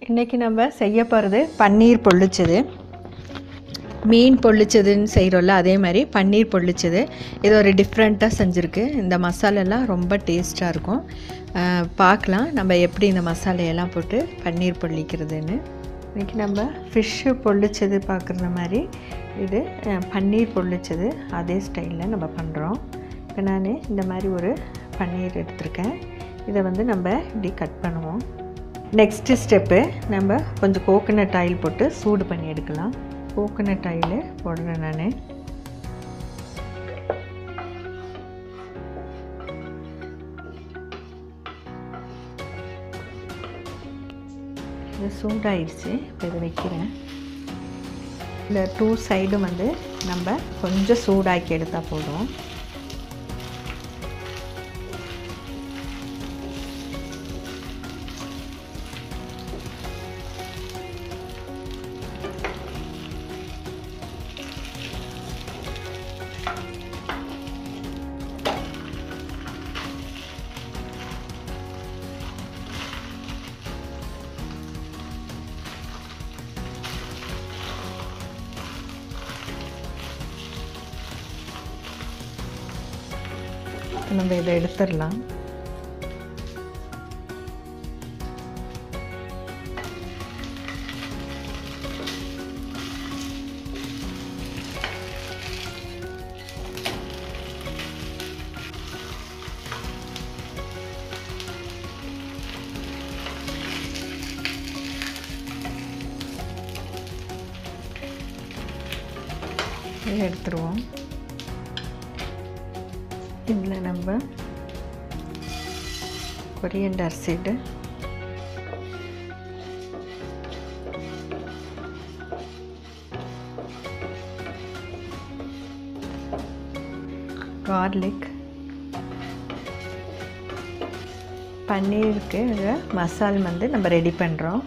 இன்றைக்கி நம்ம செய்ய போகிறது பன்னீர் பொள்ளிச்சது மீன் பொள்ளிச்சதுன்னு செய்கிறோம்ல அதே மாதிரி பன்னீர் பொள்ளிச்சது இது ஒரு டிஃப்ரெண்ட்டாக செஞ்சுருக்கு இந்த மசாலெல்லாம் ரொம்ப டேஸ்ட்டாக இருக்கும் அஹ், பார்க்கலாம் நம்ம எப்படி இந்த மசாலையெல்லாம் போட்டு பன்னீர் பொள்ளிக்கிறதுன்னு இன்றைக்கி நம்ம ஃபிஷ்ஷு பொள்ளிச்சது பார்க்குற மாதிரி இது அஹ், பன்னீர் பொள்ளிச்சது அதே ஸ்டைலில் நம்ம பண்ணுறோம் இப்போ நான் இந்த மாதிரி ஒரு பன்னீர் எடுத்திருக்கேன் இதை வந்து நம்ம இப்படி கட் பண்ணுவோம் நெக்ஸ்ட்டு ஸ்டெப்பு நம்ம கொஞ்சம் கோகனட் ஆயில் போட்டு சூடு பண்ணி எடுக்கலாம் கோகனட் ஆயில் போடுறேன் நான் இது சூடாயிடுச்சு இப்போ இதை வைக்கிறேன் இந்த டூ சைடும் வந்து நம்ம கொஞ்சம் சூடாக்கி எடுத்தால் போதும் இப்போ நம்ம இதை எடுத்துடலாம் இதை எடுத்துருவோம் இதில் நம்ம கொரியண்டர் சீடு கார்லிக் பன்னீருக்கு இதை மசால் வந்து நம்ம ரெடி பண்ணுறோம்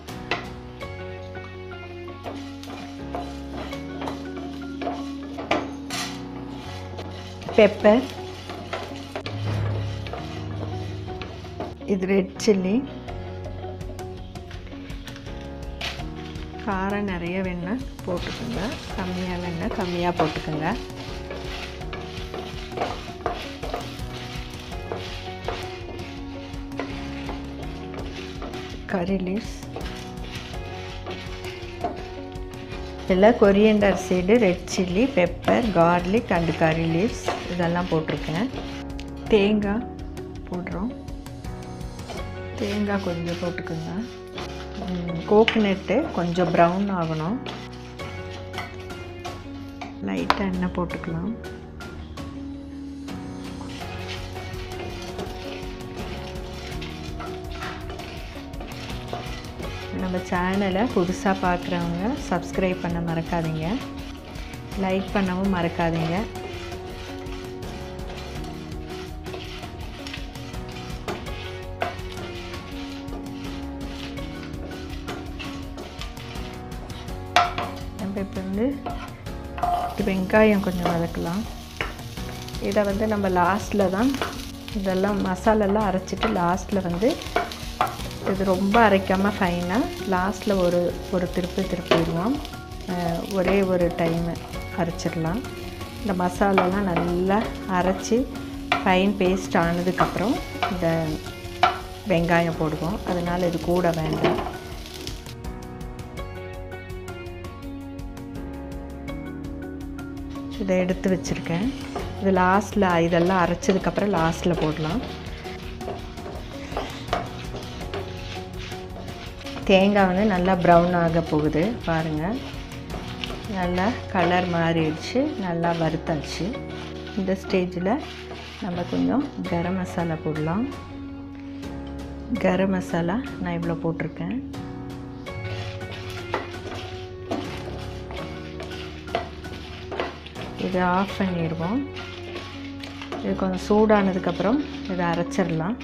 பெப்பர் இது ரெட் சில்லி காரம் நிறைய வேணா போட்டுக்கோங்க கம்மியாக வேணா கம்மியாக போட்டுக்கோங்க கறி லீவ்ஸ் இதில் coriander seed red chilli pepper garlic and curry leaves இதெல்லாம் போட்டிருக்கேன் தேங்காய் போடுறோம் தேங்காய் கொஞ்சம் போட்டுக்கோங்க கோகனட்டு கொஞ்சம் ப்ரௌன் ஆகணும் லைட்டாக எண்ணெய் போட்டுக்கலாம் நம்ம சேனலை புதுசாக பார்க்குறவங்க சப்ஸ்கிரைப் பண்ண மறக்காதீங்க லைக் பண்ணவும் மறக்காதீங்க நம்ம இப்போ வந்து வெங்காயம் கொஞ்சம் வதக்கலாம் இதை வந்து நம்ம லாஸ்ட்டில் தான் இதெல்லாம் மசாலெல்லாம் அரைச்சிட்டு லாஸ்ட்டில் வந்து இது ரொம்ப அரைக்காமல் ஃபைனாக லாஸ்ட்டில் ஒரு ஒரு திருப்பி திருப்பிடுவோம் அஹ், ஒரே ஒரு டைமு அரைச்சிடலாம் இந்த மசாலாலாம் நல்லா அரைச்சி ஃபைன் பேஸ்ட் ஆனதுக்கப்புறம் இந்த வெங்காயம் போடுவோம் அதனால் இது கூட வேண்டாம் இதை எடுத்து வச்சுருக்கேன் இது லாஸ்ட்டில் இதெல்லாம் அரைச்சதுக்கப்புறம் லாஸ்ட்டில் போடலாம் தேங்காய் வந்து நல்லா ப்ரௌன் ஆக போகுது பாருங்கள் நல்லா கலர் மாறிடுச்சு நல்லா வறுத்தாச்சு இந்த ஸ்டேஜில் நம்ம கொஞ்சம் கரம் மசாலா போடலாம் கரம் மசாலா நான் இவ்வளோ போட்டிருக்கேன் இதை ஆஃப் பண்ணிடுவோம் இது கொஞ்சம் சூடானதுக்கப்புறம் இதை அரைச்சிடலாம்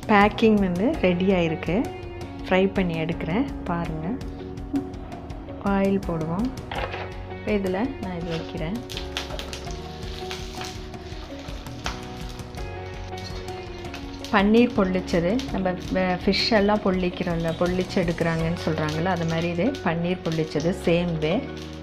பேக்கிங் வந்து ரெடி ஆயிருக்கு ஃப்ரை பண்ணி எடுக்கிறேன் பாருங்கள் ஆயில் போடுவோம் இதில் நான் இது வைக்கிறேன் பன்னீர் பொள்ளிச்சது நம்ம ஃபிஷ் எல்லாம் பொள்ளிக்கிறோம்ல பொள்ளிச்சு எடுக்கிறாங்கன்னு சொல்கிறாங்கல்ல அது மாதிரி இது பன்னீர் பொள்ளிச்சது சேம் வே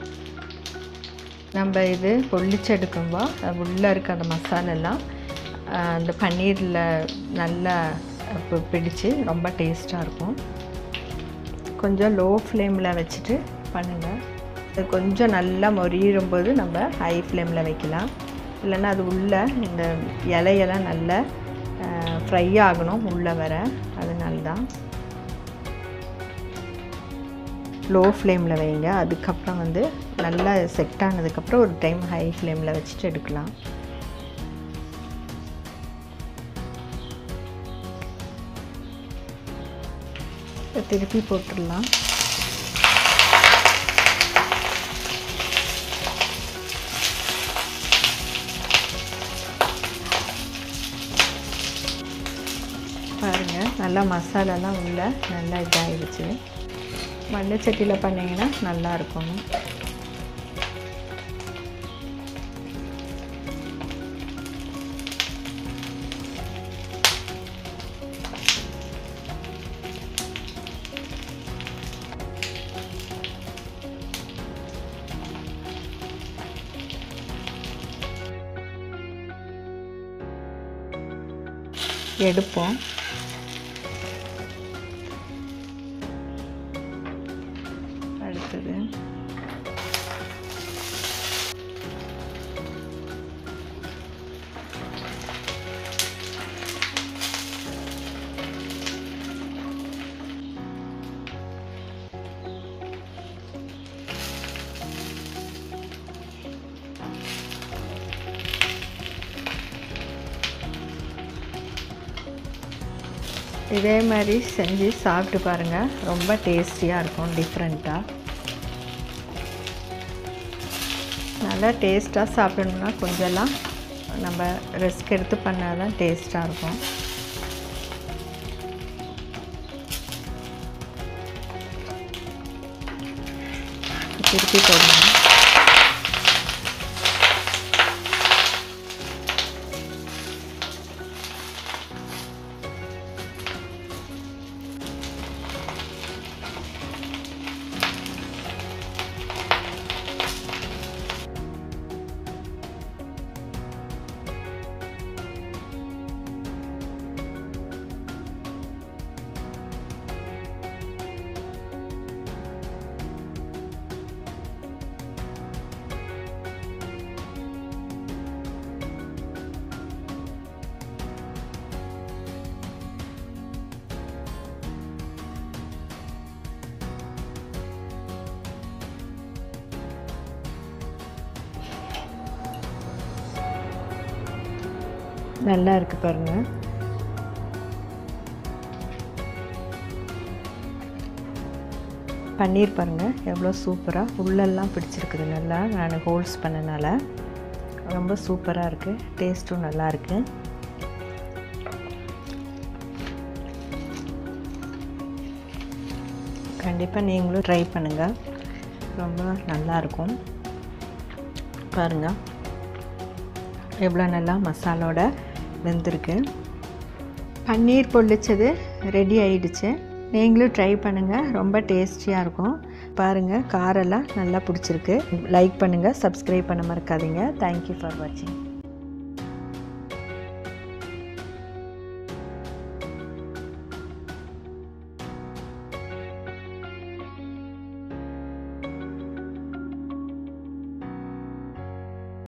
நம்ம இது பொள்ளிச்சு எடுக்கும்போது உள்ளே இருக்க அந்த மசாலெல்லாம் அந்த பன்னீரில் நல்லா பி- பிடிச்சு ரொம்ப டேஸ்ட்டாக இருக்கும் கொஞ்சம் லோ ஃப்ளேமில் வச்சுட்டு பண்ணுங்கள் அது கொஞ்சம் நல்லா மொரியிடும் போது நம்ம ஹை ஃப்ளேமில் வைக்கலாம் இல்லைன்னா அது உள்ளே இந்த இலையெல்லாம் நல்லா ஃப்ரை ஆகணும் உள்ளே வர அதனால தான் லோ ஃப்ளேமில் வைங்க அதுக்கப்புறம் வந்து நல்லா செட் ஆனதுக்கப்புறம் ஒரு டைம் ஹை ஃப்ளேமில் வச்சுட்டு எடுக்கலாம் இப்ப திருப்பி போட்டுடலாம் பாருங்கள் நல்லா மசாலாலாம் உள்ள நல்லா இதாகிடுச்சு மண்ணுச்சட்டியில் பண்ணிங்கன்னா நல்லா இருக்கும் எடுப்போம் அடுத்தது இதே மாதிரி செஞ்சு சாப்பிட்டு பாருங்கள் ரொம்ப டேஸ்டியாக இருக்கும் டிஃப்ரெண்ட்டாக நல்லா டேஸ்ட்டாக சாப்பிடணும்னா கொஞ்சம்லாம் நம்ம ரிஸ்க் எடுத்து பண்ணால் தான் டேஸ்ட்டாக இருக்கும் திருப்பி போடணும் நல்லா இருக்குது பாருங்கள் பன்னீர் பாருங்கள் எவ்வளோ சூப்பராக உள்ளெல்லாம் பிடிச்சிருக்குது நல்லா நான் ஹோல்ஸ் பண்ணனால ரொம்ப சூப்பராக இருக்குது டேஸ்ட்டும் நல்லா இருக்குது கண்டிப்பாக நீங்களும் ட்ரை பண்ணுங்கள் ரொம்ப நல்லாயிருக்கும் பாருங்கள் எவ்வளோ நல்லா மசாலோட வெந்திருக்கு பன்னீர் பொள்ளிச்சது ரெடி ஆயிடுச்சு நீங்களும் ட்ரை பண்ணுங்கள் ரொம்ப டேஸ்டியாக இருக்கும் பாருங்கள் காரெல்லாம் நல்லா பிடிச்சிருக்கு லைக் பண்ணுங்கள் சப்ஸ்கிரைப் பண்ண மறக்காதீங்க தேங்க்யூ ஃபார் வாட்சிங்